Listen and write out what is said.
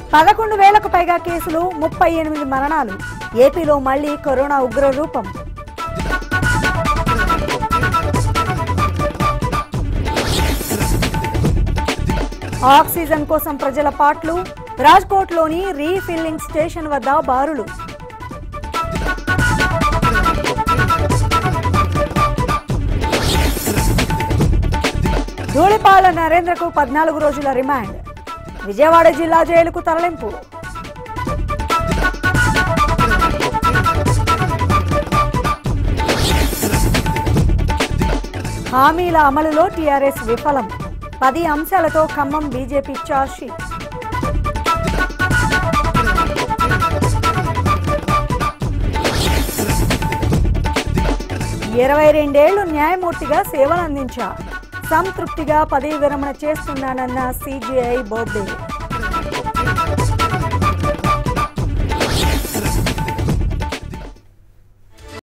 పదకొండు వేలకు పైగా కేసులు ముప్పై ఎనిమిది మరణాలు ఏపీలో మళ్లీ కరోనా ఉగ్ర రూపం ఆక్సిజన్ కోసం ప్రజల పాట్లు రాజ్కోట్లోని రీఫిల్లింగ్ స్టేషన్ వద్ద బారులు ధూళిపాల నరేంద్రకు పద్నాలుగు రోజుల రిమాండ్ విజయవాడ జిల్లా జైలుకు తరలింపు హామీల అమలులో టీఆర్ఎస్ విఫలం పది అంశాలతో ఖమ్మం బీజేపీ చార్జ్షీట్ ఇరవై రెండేళ్లు న్యాయమూర్తిగా సేవలందించా సంతృప్తిగా పదవి విరమణ చేస్తున్నానన్న సిజిఐ బోబ్డే